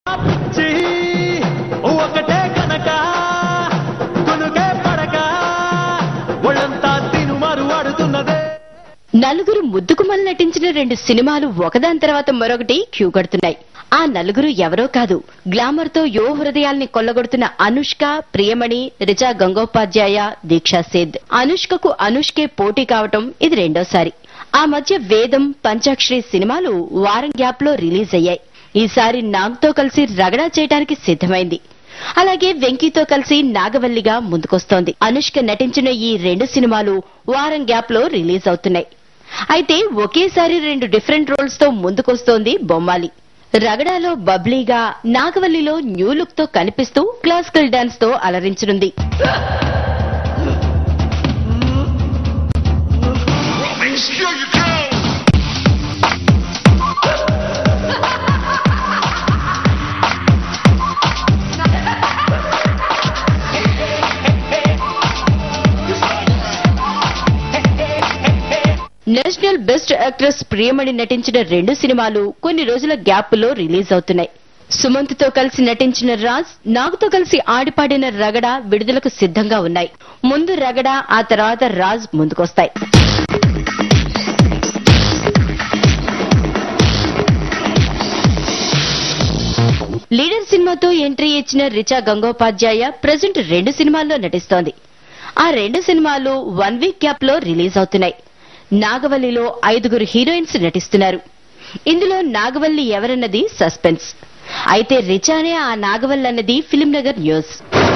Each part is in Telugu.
పిచ్చి ఒకటే కనుక కొనుకే పడక ఒళ్ళంతా తినుమారు ఆడుతున్నదే నలుగురు ముద్దుకుమలు నటించిన రెండు సినిమాలు ఒకదాని తర్వాత మరొకటి క్యూ కడుతున్నాయి ఆ నలుగురు ఎవరో కాదు గ్లామర్ తో యువ హృదయాల్ని కొల్లగొడుతున్న అనుష్క ప్రియమణి రిచా గంగోపాధ్యాయ దీక్షా సేద్ అనుష్కకు అనుష్కే పోటీ కావటం ఇది రెండోసారి ఆ మధ్య వేదం పంచాక్షరి సినిమాలు వారం గ్యాప్ లో రిలీజ్ అయ్యాయి ఈసారి నాగ్తో కలిసి రగడా చేయడానికి సిద్ధమైంది అలాగే వెంకీతో కలిసి నాగవల్లిగా ముందుకొస్తోంది అనుష్క నటించిన ఈ రెండు సినిమాలు వారం గ్యాప్ లో రిలీజ్ అవుతున్నాయి అయితే ఒకేసారి రెండు డిఫరెంట్ రోల్స్ తో ముందుకొస్తోంది బొమ్మాలి రగడాలో బబ్లీగా నాగవల్లిలో న్యూ లుక్ తో కనిపిస్తూ క్లాసికల్ డాన్స్ తో అలరించనుంది Here you go. National best actress Priyamani నటించిన రెండు సినిమాలు కొన్ని రోజుల గ్యాప్ లో రిలీజ్ అవుతున్నాయి సుమంత్ తో కలిసి నటించిన రాజ్ నాగుతో కలిసి ఆడిపాడిన రగడ విడుదలకు సిద్ధంగా ఉన్నాయి ముందు రగడ ఆ తర్వాత రాజ్ ముందుకొస్తాయి లీడర్ సినిమాతో ఎంట్రీ ఇచ్చిన రిచా గంగోపాధ్యాయ ప్రజెంట్ రెండు సినిమాల్లో నటిస్తోంది ఆ రెండు సినిమాలు వన్ వీక్ గ్యాప్ లో రిలీజ్ అవుతున్నాయి నాగవల్లిలో ఐదుగురు హీరోయిన్స్ నటిస్తున్నారు ఇందులో నాగవల్లి ఎవరన్నది సస్పెన్స్ అయితే రిచానే ఆ నాగవల్లి అన్నది ఫిలిం నగర్ న్యూస్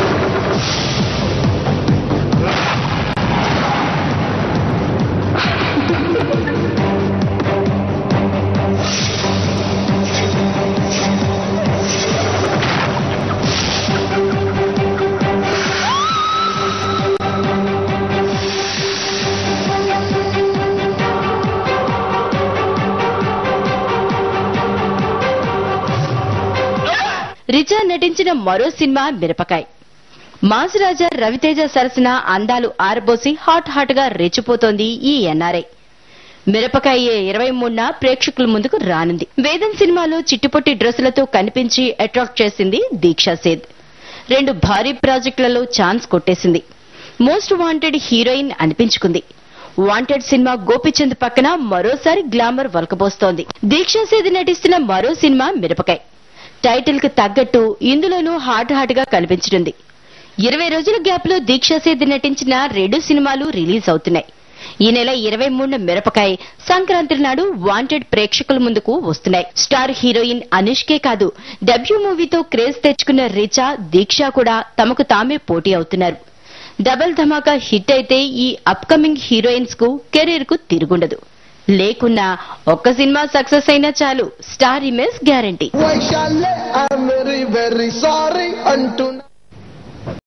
రిచా నటించిన మరో సినిమా మిరపకాయ్ మాస్ రాజా రవితేజ సరసన అందాలు ఆరబోసి హాట్ హాట్ గా రెచ్చిపోతోంది ఈ ఎన్ఆర్ఐ మిరపకాయ ఇరవై మూడున ప్రేక్షకుల ముందుకు రానుంది వేదం సినిమాలో చిట్టుపొట్టి డ్రెస్సులతో కనిపించి అట్రాక్ట్ చేసింది దీక్షా సేద్ రెండు భారీ ప్రాజెక్టులలో ఛాన్స్ కొట్టేసింది మోస్ట్ వాంటెడ్ హీరోయిన్ అనిపించుకుంది వాంటెడ్ సినిమా గోపిచంద్ పక్కన మరోసారి గ్లామర్ వలకబోస్తోంది దీక్షా సేద్ నటిస్తున్న మరో సినిమా మిరపకాయ్ టైటిల్ కు తగ్గట్టు ఇందులోనూ హాట్ హాట్ గా కనిపించనుంది ఇరవై రోజుల గ్యాప్ లో దీక్షా సేద్ నటించిన రెండు సినిమాలు రిలీజ్ అవుతున్నాయి ఈ నెల ఇరవై మూడున మిరపకాయ సంక్రాంతి నాడు వాంటెడ్ ప్రేక్షకుల ముందుకు వస్తున్నాయి స్టార్ హీరోయిన్ అనుష్కే కాదు డెబ్యూ మూవీతో క్రేజ్ తెచ్చుకున్న రిచా దీక్ష కూడా తమకు తామే పోటీ అవుతున్నారు డబల్ ధమాకా హిట్ అయితే ఈ అప్కమింగ్ హీరోయిన్స్ కు కెరీర్ కు తిరుగుండదు లేకున్నా ఒక్క సినిమా సక్సెస్ అయినా చాలు star image guarantee Vaishalya I'm very very sorry అంటున్నా